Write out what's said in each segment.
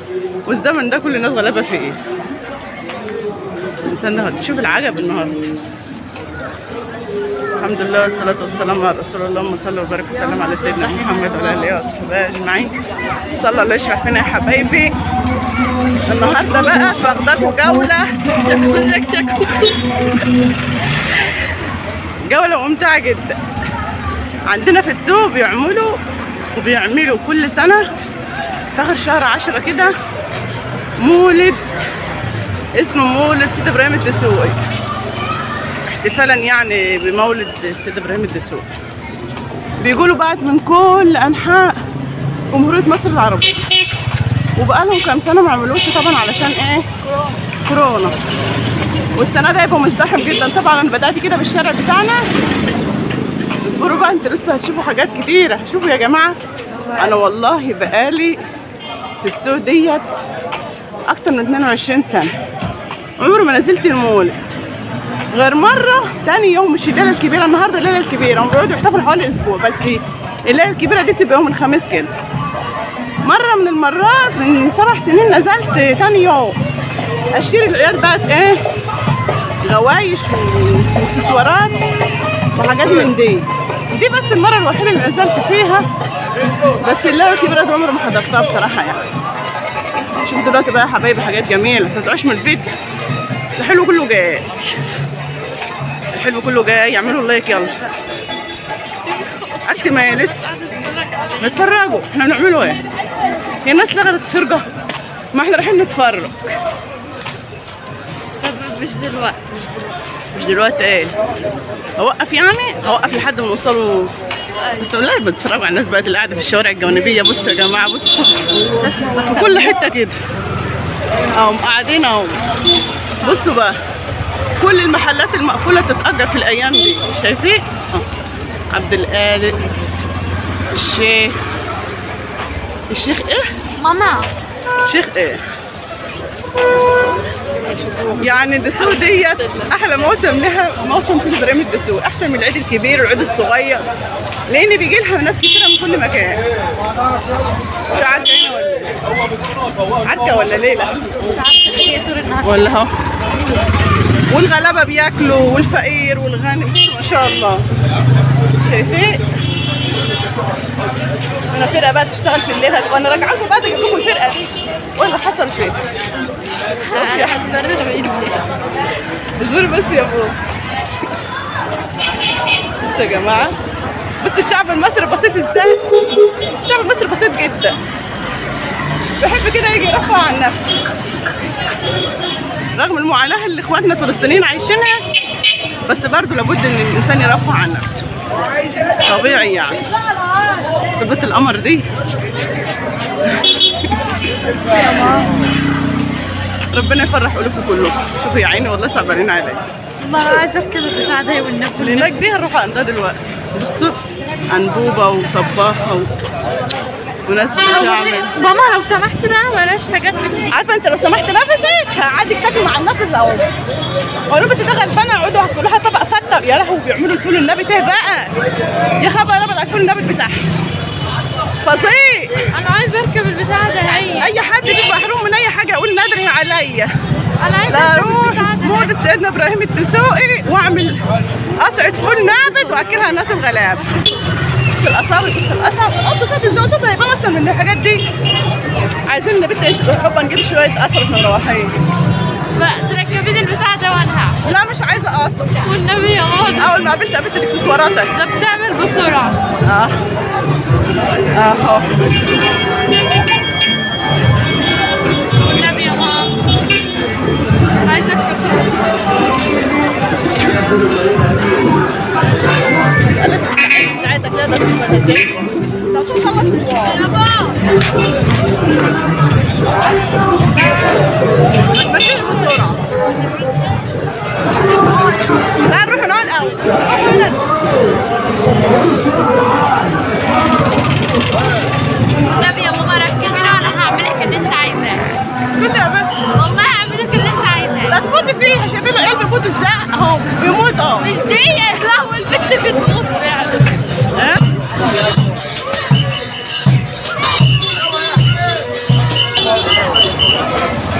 والزمن ده كل الناس غلابه فيه انت النهارده شوف العجب النهارده الحمد لله والصلاة والسلام على رسول الله اللهم صل وبارك وسلم على سيدنا محمد وعلى آله وصحبه أجمعين صلى الله يشفع فينا يا حبايبي النهارده بقى باخدكوا جولة شكو شكو جولة ممتعة جدا عندنا في تسوق بيعملوا وبيعملوا كل سنة في آخر شهر عشرة كده مولد اسمه مولد سيد إبراهيم الدسوقي احتفالا يعني بمولد السيد إبراهيم الدسوقي بيقولوا بقى من كل أنحاء جمهورية مصر العربية وبقالهم كام سنة ما عملوش طبعا علشان ايه كورونا والسنة ده هيبقى مزدحم جدا طبعا انا بدأت كده بالشارع بتاعنا اصبروا بقى انتوا لسه هتشوفوا حاجات كتيرة شوفوا يا جماعة انا والله بقالي في السوق ديت اكتر من 22 سنة عمري ما نزلت المولد غير مرة تاني يوم مش الليلة الكبيرة النهاردة الليلة الكبيرة هم بيقعدوا يحتفلوا حوالي اسبوع بس الليلة الكبيرة دي بتبقى يوم الخميس كده مرة من المرات من سبع سنين نزلت تاني يوم اشتري العيال بقى ايه غوايش و- واكسسوارات وحاجات من دي دي بس المرة الوحيدة اللي نزلت فيها بس الليلة الكبيرة دي عمري ما حضرتها بصراحة يعني شوف دلوقتي بقى يا حبايبي حاجات جميلة ما تطلعوش من الفيديو الحلو كله جاي الحلو كله جاي يعملوا لايك يلا اكتب ما هي لسه نتفرجوا احنا بنعملوا ايه هي الناس لغت فرقة ما احنا رايحين نتفرج طب مش دلوقتي مش دلوقتي مش دلوقتي ايه اوقف يعني اوقف لحد ما نوصلوا بس والله بتفرجوا على الناس بقت اللي قاعده في الشوارع الجانبيه بصوا يا جماعه بصوا ناس في متخلفة كل حته كده اهو قاعدين اهو بصوا بقى كل المحلات المقفوله تتأجر في الايام دي شايفين اهو عبد القادر الشيخ الشيخ ايه ماما شيخ ايه يعني الدسوق ديت احلى موسم لها موسم سيد ابراهيم الدسوق احسن من العيد الكبير والعيد الصغير لان بيجي لها ناس كتيره من كل مكان في عركه هنا ولا إيه؟ عركه ولا ليله مش عارفة هي طول النهار ولا اهو والغلابه بياكلوا والفقير والغني ما شاء الله شايفين انا فرقه بقى تشتغل في الليل وانا راجعه لكم بعد اجيب لكم الفرقه دي ولا حصل فين هتبرد بعيد اصبروا بس يا ابو بصوا يا جماعه بص الشعب المصري بسيط ازاي الشعب المصري بسيط جدا بيحب كده يجي يرفع عن نفسه رغم المعاناه اللي اخواتنا الفلسطينيين عايشينها بس برضه لابد ان الانسان يرفع عن نفسه طبيعي يعني بنت القمر دي ربنا يفرح قلوبكم كلكم شوفوا يا عيني والله صعبانين عليا ما انا عايزة اركب البتاع ده والنبي اللي هناك دي هنروح عندها دلوقتي بصوا انبوبه وطباخه و... وناس بتعمل ماما لو سمحتي بقى بلاش حاجات من دي عارفه انت لو سمحت نفسك هقعدك تاكل مع الناس اللي اهو اقول لهم انت ده غلبانه اقعدوا كلها طبق فته يا لهوي بيعملوا الفول النبي ده بقى يا خبر ابيض على الفول النبي بتاعها فظيع انا عايزة اركب البتاع ده هي اي حد بيبقى محروم من اي حاجه يقول ندري عليا انا عايزة لا اركب اروح البتاع ده مولد سيدنا ابراهيم الدسوقي واعمل اصعد فول نابت واكلها الناس الغلاب بص الاصابع بص الاصابع اه بص الزوزات هيبقى اصلا من الحاجات دي عايزين نبت حبه نجيب شويه قصر احنا مروحين بقى تركبي لي البتاع ده وانا هعمل لا مش عايزه قصر والنبي يا ماما اول ما قابلت قابلت الاكسسواراتك ده بتعمل بسرعة اه اهو والنبي يا ماما عايزة اركب بتاعتك تقدر تبقى تدي طب خلص ما تمشيش بسرعه لا نروح هنا الاول نروح هنا النبي يا ماما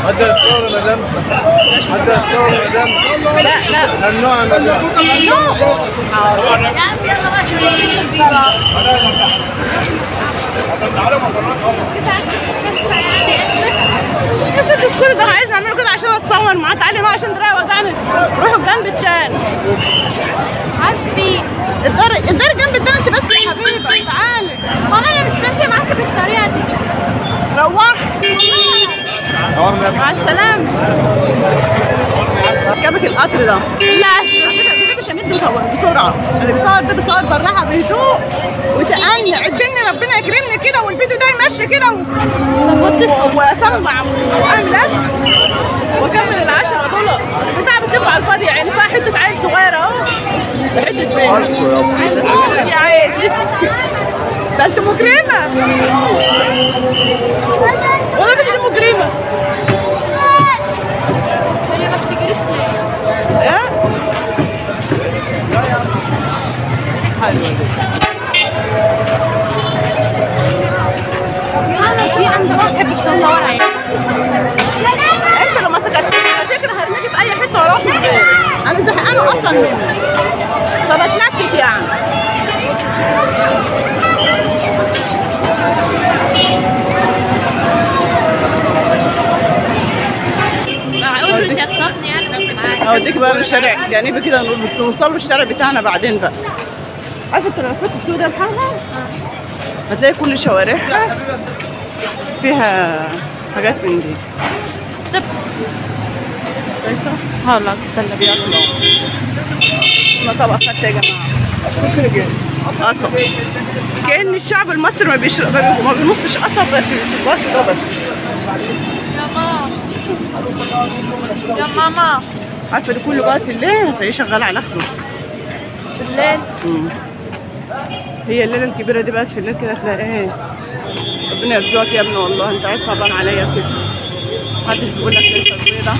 حتى الصور مدام حتى الصور مدام لا لا ممنوع مدام يا ست اسكتي ده انا عايز نعمله كده عشان اتصور معاه تعالي معاه عشان دراعي وجعني روحوا الجنب التاني عارفي الدار الدار الجنب التاني انت بس يا حبيبه تعالي ما انا مش ماشيه معاك بالطريقه دي روحي مع السلامه جابك القطر ده لا على فكره مش همد بسرعه اللي بيصور ده بيصور بالراحه بهدوء وتأني عدني ربنا يكرمني كده والفيديو ده يمشي كده و... و- واسمع واعمل ايه واكمل العشرة دول البتاع بتبقى على الفاضي يعني فيها حته عيل صغيره اهو حته بيت يا عيني ده انت مجرمه ولا انت مجرمه هي ما بتجريش ليه ايه انا في عندي ما بحبش تصور عيني انت لو ما سكتتش على فكره هرميكي في اي حته واروح في البيت انا زهقانه اصلا منك فبتلكك يعني معقول مش هتخافني يعني ممكن عادي اوديك بقى من الشارع جانبي كده نقول- بس نوصل الشارع بتاعنا بعدين بقى عارفه التلفات السوداء يا محمد هتلاقي كل شوارعها فيها حاجات من دي طب شايفه هلا ده اللي بياكلوا انا طبق خدت يا جماعه قصب كأن الشعب المصري ما بيشرب ما بي- ما بينصش قصب في في الوقت ده بس يا ماما يا ماما عارفه ده كله بقى في الليل هتلاقيه شغال على اخره بالليل مم. هي الليله الكبيره دي بقت في الليل كده تلاقيه ربنا يرزقك يا ابني والله انت عايز صعبان عليا كده محدش بيقول لك لسه بيضه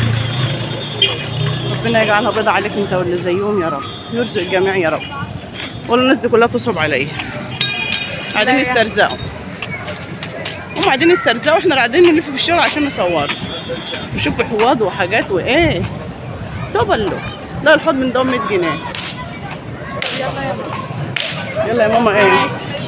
ربنا يجعلها بيضه عليك انت واللي زيهم يا رب يرزق الجميع يا رب والله الناس دي كلها بتصعب عليا قاعدين يسترزقوا هم قاعدين يسترزقوا احنا قاعدين نلف في الشارع عشان نصور نشوف حواض وحاجات وايه سوبر لوكس لا الحوض من ده 100 جنيه يلا يا ماما ايه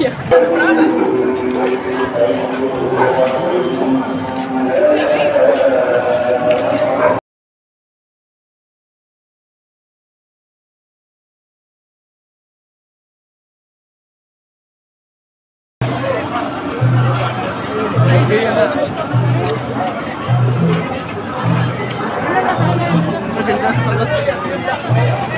الراجل ده اتسلط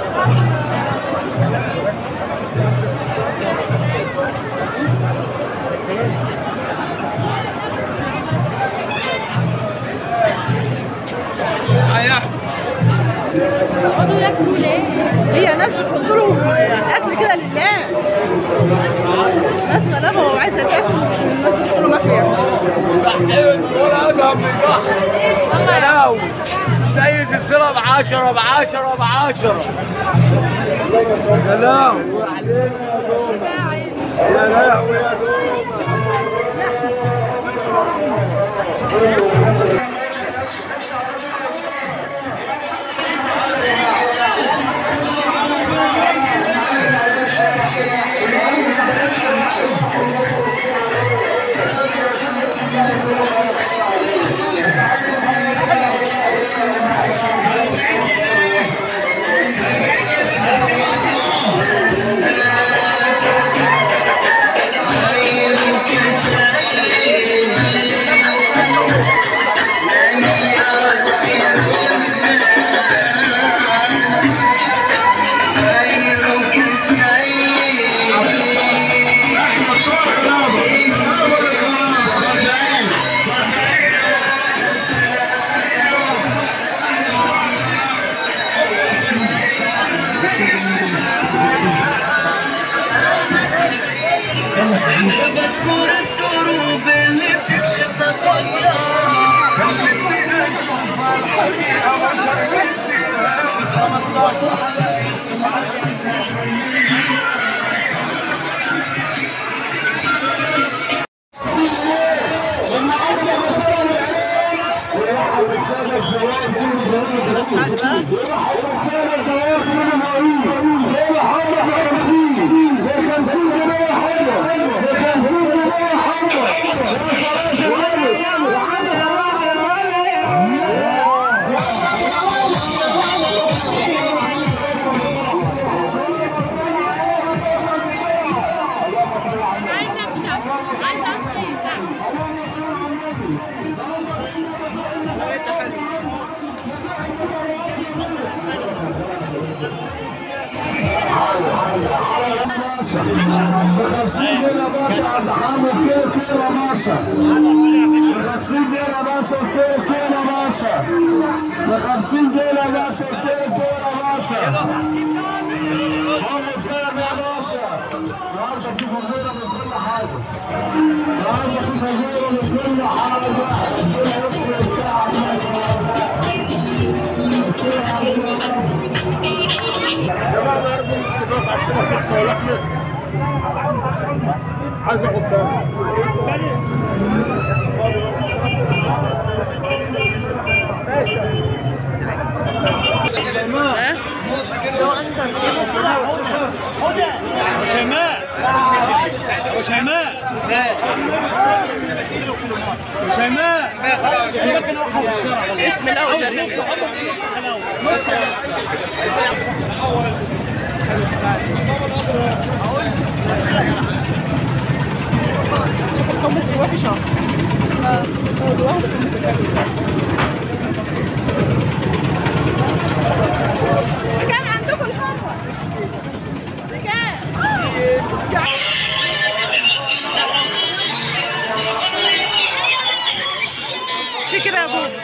يقعدوا ياكلوا ليه؟ هي ناس بتحط لهم اكل كده لله ناس غلابه وعايزه تاكل والناس بتحط لهم اكل ياكل سيد الصلة بعشرة بعشرة بعشرة يا لهوي يا لهوي يا بشكر الظروف اللي بتكشف نصوتها خلتني اشوف الحقيقه وشغلتها حاجة بقى عايزة أكسب عايزة أكسب بخمسين جنيه باشا عند حامد كيلو كيلو باشا بخمسين جنيه باشا كيلو كيلو باشا بخمسين جنيه باشا كيلو كيلو باشا خمس جنيه يا باشا النهارده في فزوره من كل حاجه النهارده في فزوره من كل حاجه ربنا يستر الساعه عايز احطها ها شماء وشماء وشماء لكن اوحد الشارع اسم الاول جريء بكام عندكم الخمر؟ بكام؟ سكر يا ابوك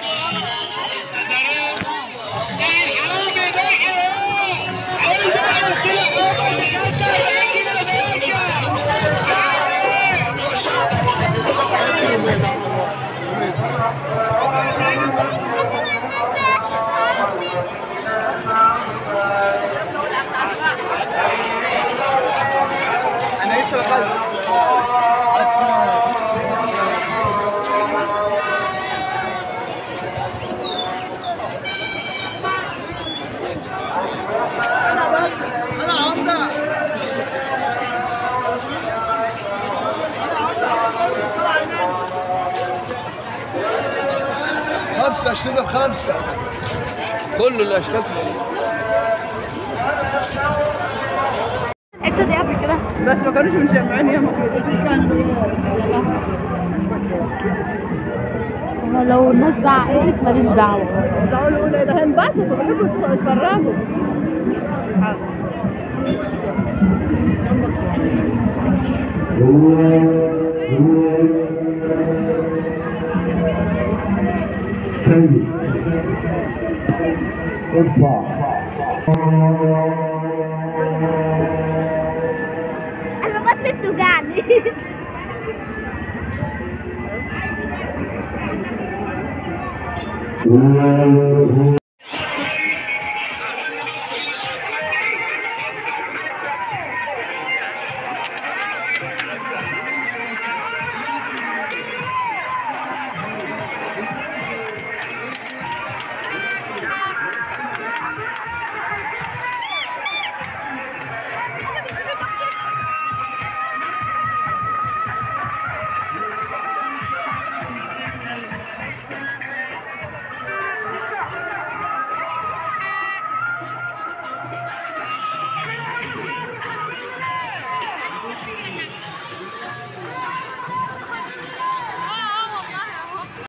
خمسة اشترينا بخمسة كل الاشكال الحتة دي قبل كده بس ما كانوش مجمعين ياما أنا لو الناس زعقت ماليش دعوة بيقولوا يقولوا ده هينبسطوا بيحبوا يتفرجوا أنا بطني بتوجعني